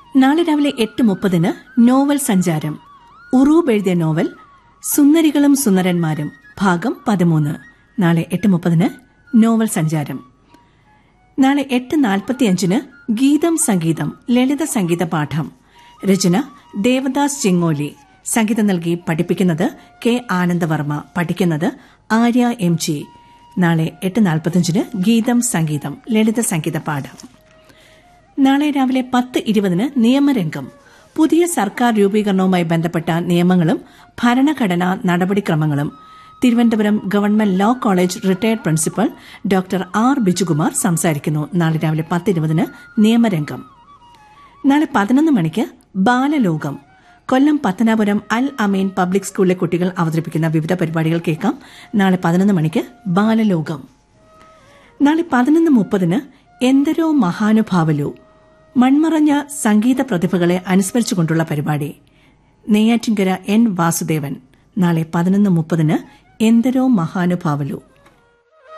നാളെ രാവിലെ എട്ട് മുപ്പതിന് നോവൽ സഞ്ചാരം ഉറൂബ് എഴുതിയ നോവൽ സുന്ദരികളും സുന്ദരന്മാരും ഭാഗം പതിമൂന്ന് നാളെ എട്ട് മുപ്പതിന് നോവൽ സഞ്ചാരം നാളെ എട്ട് നാൽപ്പത്തിയഞ്ചിന് ഗീതം സംഗീതം ലളിത സംഗീത പാഠം രചന ദേവദാസ് ചിങ്ങോലി സംഗീതം നൽകി പഠിപ്പിക്കുന്നത് കെ ആനന്ദവർമ്മ പഠിക്കുന്നത് ആര്യ എം ജി നാളെ എട്ട് നാൽപ്പത്തിയഞ്ചിന് ഗീതം സംഗീതം ലളിത സംഗീത പാഠം നാളെ രാവിലെ പത്ത് ഇരുപതിന് നിയമരംഗം പുതിയ സർക്കാർ രൂപീകരണവുമായി ബന്ധപ്പെട്ട നിയമങ്ങളും ഭരണഘടനാ നടപടിക്രമങ്ങളും Thiruvananthapuram government law college retired principal doctor R Bijukumar സംസാരിക്കുന്നു നാളെ രാവിലെ പത്ത് ഇരുപതിന് നിയമരംഗം നാളെ പതിനൊന്ന് മണിക്ക് ബാലലോകം കൊല്ലം പത്തനാപുരം അൽ അമീൻ പബ്ലിക് സ്കൂളിലെ കുട്ടികൾ അവതരിപ്പിക്കുന്ന വിവിധ പരിപാടികൾ കേൾക്കാം നാളെ പതിനൊന്ന് മണിക്ക് ബാലലോകം നാളെ പതിനൊന്ന് മുപ്പതിന് എന്തരോ മഹാനുഭാവലു മൺമറഞ്ഞ സംഗീത പ്രതിഭകളെ അനുസ്മരിച്ചുകൊണ്ടുള്ള പരിപാടി നെയ്യാറ്റിൻകര എൻ വാസുദേവൻ നാളെ പതിനൊന്ന് മുപ്പതിന് എന്തരോ മഹാനുഭാവലു